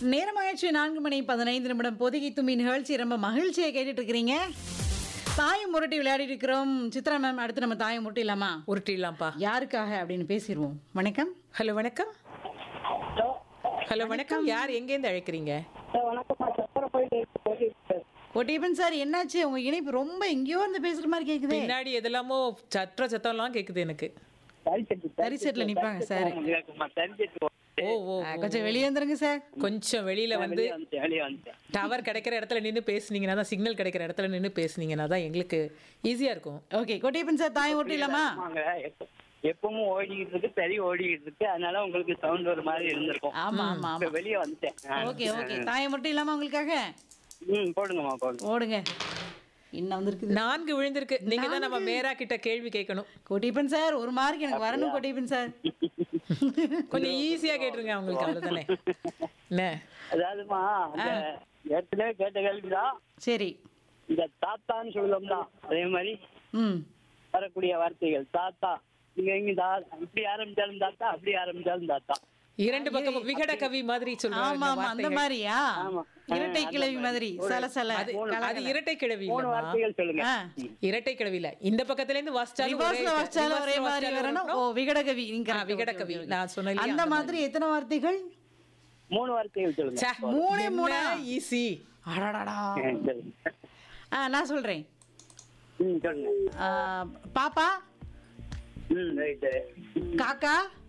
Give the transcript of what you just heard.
நேரமாயிடுச்சு நான்கு மணி பதினைந்து நிமிடம் பொதுகி தும்பி நிகழ்ச்சி ரொம்ப மகிழ்ச்சியை கேட்டுட்டு இருக்கிறீங்க தாயம் முரட்டி விளையாடிட்டு இருக்கிறோம் சித்ரா மேம் அடுத்து நம்ம தாயம் முரட்டிடலாமா உருட்டிடலாம்ப்பா யாருக்காக அப்படின்னு பேசிடுவோம் வணக்கம் ஹலோ வணக்கம் ஹலோ ஹலோ வணக்கம் யார் எங்கேருந்து அழைக்கிறீங்க சார் வணக்கம்மா சப்பரம் போயிட்டு இருக்கு, போயிட்டு இருக்கு சார். ஒட்டியப்பன் சார் என்னாச்சு உங்க இணைப்பு ரொம்ப எங்கேயோ இருந்து பேசுற மாதிரி கேக்குதே பின்னாடி எதெல்லாமோ சற்ற சத்தம்லாம் கேக்குது எனக்கு தறி செட்டு, தறி செட்டுல நிப்பாங்க சார். கேக்குமா, தறி செட்டு ஓ போட்டு ஓ ஆ, கொஞ்சம் வெளியே வந்துருங்க சார் கொஞ்சம் வெளியில வந்து வெளியே வந்துட்டேன், வெளியே வந்துட்டேன். டவர் கிடைக்கிற இடத்துல நின்று பேசுனீங்கன்னா தான் சிக்னல் கிடைக்கிற இடத்துல நின்று பேசுனீங்கன்னா தான் எங்களுக்கு ஈஸியா இருக்கும் ஓகே கொட்டியப்பன் சார் தாயம் முரட்டிடலாமா ஆமாங்க, எப்ப- எப்பவும் ஓடிக்கிட்டு இருக்கு தறி ஓடிக்கிட்டு இருக்கு அதனால உங்களுக்கு சவுண்ட் ஒரு மாதிரி இருந்திருக்கும் ஆமா ஆமா இப்ப ஆமா வெளியே வந்துட்டேன் ஆ. ஓகே ஓகே தாயம் முரட்டிடலாமா உங்களுக்காக ம் போடுங்கம்மா போடுங்க ஓடுங்க இன்னும் வந்திருக்குது நான்கு விழுந்திருக்கு நீங்க தான் நம்ம மேரா கிட்ட கேள்வி கேட்கணும் கொட்டியப்பன் சார் ஒரு மார்க் எனக்கு வரணும் கொட்டியப்பன் சார் கொஞ்சம் ஈஸியா கேட்டுருங்க அவங்களுக்கு அவ்வளவுதானே என்ன அதாவதுமா அந்த ஏற்கனவே கேட்ட கேள்விதான் சரி இந்த தாத்தான்னு சொல்லுவோம்னா அதே மாதிரி ம் வரக்கூடிய வார்த்தைகள் தாத்தா நீங்க எங்க தா இப்படி ஆரம்பிச்சாலும் தாத்தா அப்படி ஆரம்பிச்சாலும் தாத்தா இரண்டு பக்கம் விகட கவி மாதிரி ஆமா சொல்லுவாங்க ஆமா அந்த மாதிரியா ஆமா. இரட்டை கிழவி மாதிரி சல சல அது அது இரட்டை கிழவி மூணு இல்லம்மா வார்த்தைகள் சொல்லுங்க ஆ இரட்டை கிழவில இந்த பக்கத்துல இருந்து வாசிச்சாலும் ஒரே- ரிவர்ஸ்ல வச்சாலும் ஒரே reverse ல மாதிரி வாசிச்சாலும் வரணும் ஓ வரணும். விகடகவி நீங்க ஆ, correct, விகடகவி. okay, okay. நான் சொன்னேன் இல்லையா, அந்த அந்த மாதிரி எத்தனை வார்த்தைகள் மூணு வார்த்தைகள் சொல்லுங்க ச்சே, மூணே என்ன மூணா? ஈஸி அடடடா ம், சரி. ஆ நான் சொல்றேன் ம் சொல்லுங்க ஆ, பாப்பா ம் ரைட்டு காக்கா